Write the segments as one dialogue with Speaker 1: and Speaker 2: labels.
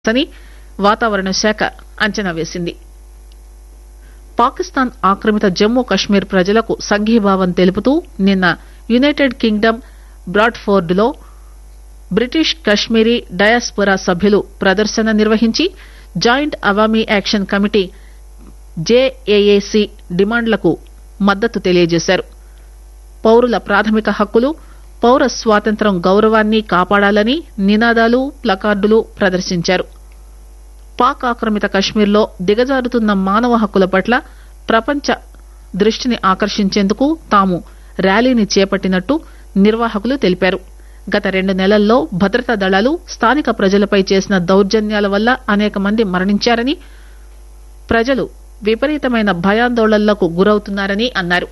Speaker 1: అని వాతావరణ శాఖ అంచనా వేసింది పాకిస్తాన్ ఆక్రమిత జమ్మూ కశ్మీర్ ప్రజలకు సంఘీభావం తెలుపుతూ నిన్న యునైటెడ్ కింగ్డమ్ బ్రాడ్ఫోర్డ్ లో బ్రిటిష్ కశ్మీరీ డయాస్పోరా సభ్యులు ప్రదర్శన నిర్వహించి joint Awami action committee JAAC డిమాండ్లకు మద్దతు తెలియజేశారు పౌరుల ప్రాథమిక హక్కులు పౌర స్వాతంత్ర్యం గౌరవాన్ని కాపాడాలని నినాదాలు ప్లకార్డులు ప్రదర్శించారు పాక్ ఆక్రమిత కశ్మీర్లో దిగజారుతున్న మానవ హక్కుల పట్ల ప్రపంచ దృష్టిని ఆకర్షించేందుకు తాము ర్యాలీని చేపట్టినట్టు నిర్వాహకులు తెలిపారు గత రెండు నెలల్లో భద్రతా దళాలు స్థానిక ప్రజలపై చేసిన దౌర్జన్యాల వల్ల అనేక మంది మరణించారని ప్రజలు విపరీతమైన భయాందోళనలకు గురవుతున్నారని అన్నారు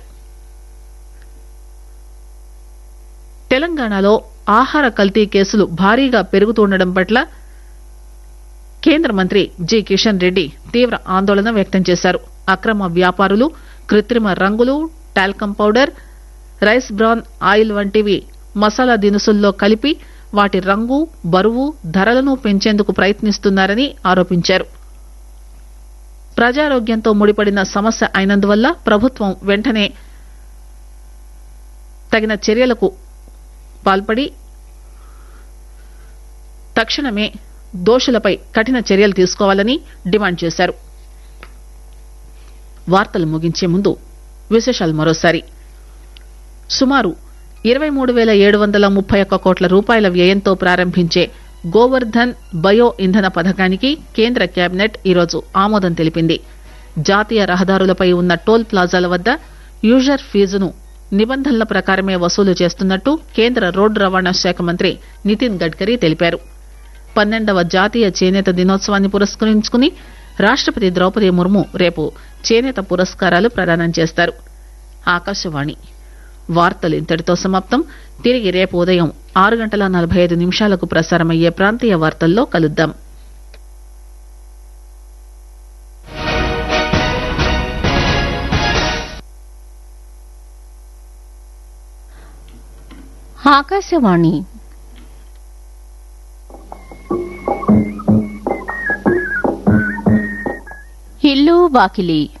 Speaker 1: తెలంగాణలో ఆహార కల్తీ కేసులు భారీగా పెరుగుతుండడం పట్ల కేంద్ర మంత్రి జి కిషన్ రెడ్డి తీవ్ర ఆందోళన వ్యక్తం చేశారు అక్రమ వ్యాపారులు కృత్రిమ రంగులు talcum powder rice bran oil వంటివి మసాలా దినుసుల్లో కలిపి వాటి రంగు బరువు ధరలను పెంచేందుకు ప్రయత్నిస్తున్నారని ఆరోపించారు ప్రజారోగ్యంతో ముడిపడిన సమస్య అయినందువల్ల ప్రభుత్వం వెంటనే తగిన చర్యలకు పాల్పడి తక్షణమే దోషులపై కఠిన చర్యలు తీసుకోవాలని డిమాండ్ చేశారు వార్తలు ముగించే ముందు విశేషాలు మరోసారి సుమారు ఇరవై మూడు పేల ఏడు వందల ముప్పై ఒక్క కోట్ల రూపాయల వ్యయంతో ప్రారంభించే గోవర్ధన్ బయో ఇంధన పథకానికి కేంద్ర కేబినెట్ ఈరోజు ఆమోదం తెలిపింది జాతీయ రహదారులపై ఉన్న టోల్ ప్లాజాల వద్ద యూజర్ ఫీజును నిబంధనల ప్రకారమే వసూలు చేస్తున్నట్టు కేంద్ర రోడ్డు రవాణా శాఖ మంత్రి నితిన్ గడ్కరీ తెలిపారు పన్నెండవ జాతీయ చేనేత దినోత్సవాన్ని పురస్కరించుకుని రాష్టపతి ద్రౌపది ముర్ము రేపు చేనేత పురస్కారాలు ప్రదానం చేస్తారు ఆకాశవాణి వార్తలు ఇంతటితో సమాప్తం తిరిగి రేపు ఉదయం ఆరు గంటల నలభై ఐదు నిమిషాలకు ప్రసారమయ్యే ప్రాంతీయ వార్తల్లో కలుద్దాం
Speaker 2: ఆకాశవాణి ఇల్లు వాకిలి